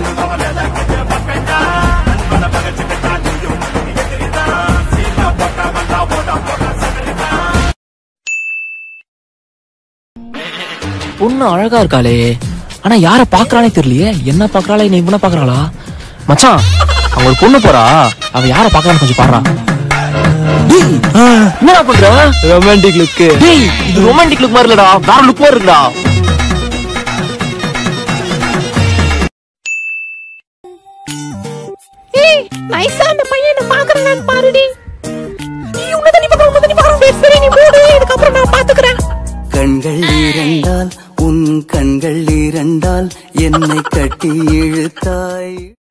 பொண்ணு அழகா இருக்காளே ஆனா யார பாக்குறானே தெரியலையே என்ன பாக்குறாளே நீ இவன பாக்குறாளா மச்சான் அவங்க ஒரு பொண்ணு போறா அவ யார பாக்குறான்னு கொஞ்சம் பாடுறா டேய், என்னடா பண்ற ரொமான்டிக் லுக்கு டேய் இது ரொமான்டிக் லுக் மாதிரி இல்லடா வேற லுக் மாதிரி இருக்குடா ஏய் நைஸா அந்த பையனை பாக்குறான்னு பாருடி நீ உன்ன தண்ணி பாக்குற உன்ன தண்ணி பாக்குற சரி நீ மூடு இதுக்கப்புறம் நான் பாத்துக்கிறேன் கண்கள் இரண்டால் உன் கண்கள் இரண்டால் என்னை கட்டி இழுத்தாய்